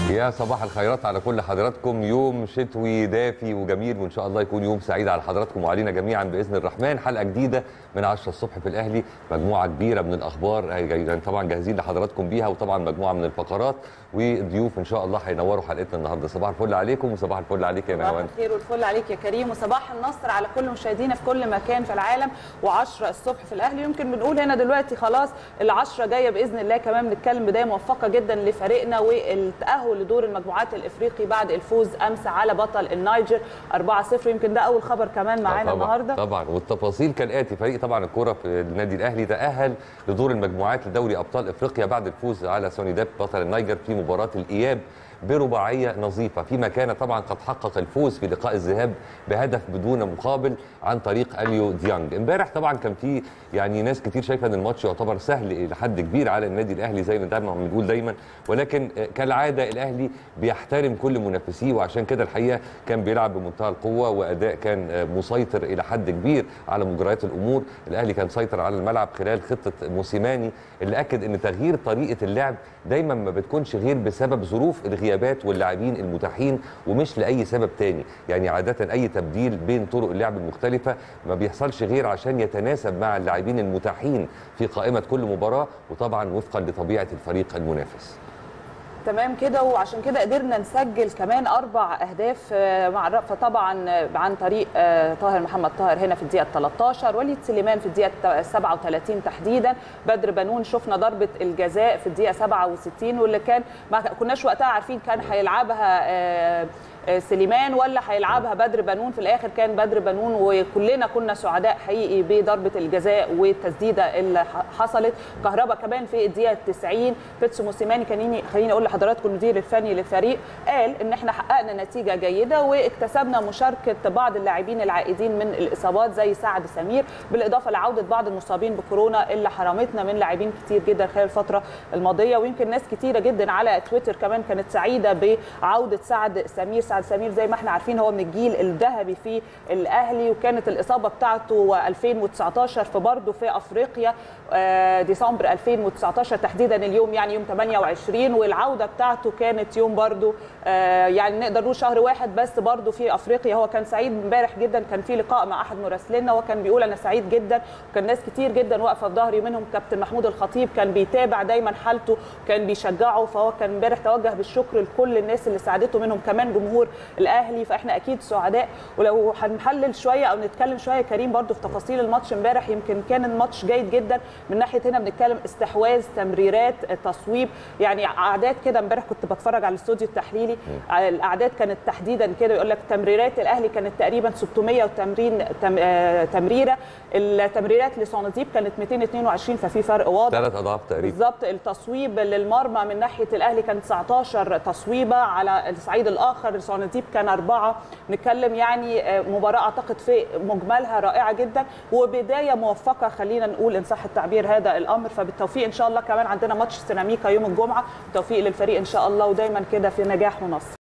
يا صباح الخيرات على كل حضراتكم يوم شتوي دافي وجميل وان شاء الله يكون يوم سعيد على حضراتكم وعلينا جميعا باذن الرحمن حلقه جديده من 10 الصبح في الاهلي مجموعه كبيره من الاخبار يعني طبعا جاهزين لحضراتكم بيها وطبعا مجموعه من الفقرات وضيوف ان شاء الله هينوروا حلقتنا النهارده صباح الفل عليكم وصباح الفل عليك يا صباح نهوان الخير والفل عليك يا كريم وصباح النصر على كل مشاهدينا في كل مكان في العالم و10 الصبح في الاهلي يمكن بنقول هنا دلوقتي خلاص العشرة جايه باذن الله كمان بنتكلم بدايه موفقه جدا لفريقنا والتاهل لدور المجموعات الافريقي بعد الفوز امس على بطل النيجر 4-0 يمكن ده اول خبر كمان معانا طبعا النهارده طبعا والتفاصيل كالاتي فريق طبعا الكره في النادي الاهلي تاهل لدور المجموعات لدوري ابطال افريقيا بعد الفوز على سونيداب بطل النيجر في مباراه الاياب برباعيه نظيفه فيما كان طبعا قد حقق الفوز في لقاء الذهاب بهدف بدون مقابل عن طريق اليو ديانج امبارح طبعا كان في يعني ناس كتير شايفه ان الماتش يعتبر سهل لحد كبير على النادي الاهلي زي ما دايما بنقول دايما ولكن كالعاده الاهلي بيحترم كل منافسيه وعشان كده الحقيقه كان بيلعب بمنتهى القوه واداء كان مسيطر الى حد كبير على مجريات الامور الاهلي كان سيطر على الملعب خلال خطه موسيماني اللي اكد ان تغيير طريقه اللعب دايما ما بتكونش غير بسبب ظروف الغيابات واللاعبين المتاحين ومش لاي سبب تاني يعني عاده اي تبديل بين طرق اللعب المختلفه ما بيحصلش غير عشان يتناسب مع اللاعبين المتاحين في قائمه كل مباراه وطبعا وفقا لطبيعه الفريق المنافس تمام كده وعشان كده قدرنا نسجل كمان اربع اهداف مع فطبعا عن طريق طاهر محمد طاهر هنا في الدقيقه 13 وليد سليمان في الدقيقه 37 تحديدا بدر بنون شفنا ضربه الجزاء في الدقيقه 67 واللي كان ما كناش وقتها عارفين كان هيلعبها سليمان ولا هيلعبها بدر بنون في الاخر كان بدر بنون وكلنا كنا سعداء حقيقي بضربه الجزاء والتسديده اللي حصلت كهربا كمان في الدقيقه 90 بيتسو موسيماني كان خليني اقول لحضراتكم المدير الفني للفريق قال ان احنا حققنا نتيجه جيده واكتسبنا مشاركه بعض اللاعبين العائدين من الاصابات زي سعد سمير بالاضافه لعوده بعض المصابين بكورونا اللي حرمتنا من لاعبين كتير جدا خلال الفتره الماضيه ويمكن ناس كتيره جدا على تويتر كمان كانت سعيده بعوده سعد سمير سعد سمير زي ما احنا عارفين هو من الجيل الذهبي في الاهلي وكانت الاصابه بتاعته 2019 في برضه في افريقيا ديسمبر 2019 تحديدا اليوم يعني يوم 28 والعوده بتاعته كانت يوم برضه يعني نقدر نقول شهر واحد بس برضه في افريقيا هو كان سعيد امبارح جدا كان في لقاء مع احد مراسلينا هو كان بيقول انا سعيد جدا وكان ناس كتير جدا واقفه في ظهري منهم كابتن محمود الخطيب كان بيتابع دايما حالته كان بيشجعه فهو كان امبارح توجه بالشكر لكل الناس اللي ساعدته منهم كمان جمهور الاهلي فاحنا اكيد سعداء ولو هنحلل شويه او نتكلم شويه كريم برضو في تفاصيل الماتش امبارح يمكن كان الماتش جيد جدا من ناحيه هنا بنتكلم استحواذ تمريرات تصويب يعني اعداد كده امبارح كنت بتفرج على الاستوديو التحليلي الاعداد كانت تحديدا كده يقول لك تمريرات الاهلي كانت تقريبا 680 تمريره التمريرات لسونزيب كانت 222 ففي فرق واضح ثلاث اضعاف تقريبا بالظبط التصويب للمرمى من ناحيه الاهلي كانت 19 تصويبه على الصعيد الاخر سونزيب كان أربعة نتكلم يعني مباراة أعتقد في مجملها رائعة جدا وبداية موفقة خلينا نقول إن صح التعبير هذا الأمر فبالتوفيق إن شاء الله كمان عندنا ماتش سيراميكا يوم الجمعة توفيق للفريق إن شاء الله ودايما كده في نجاح ونصر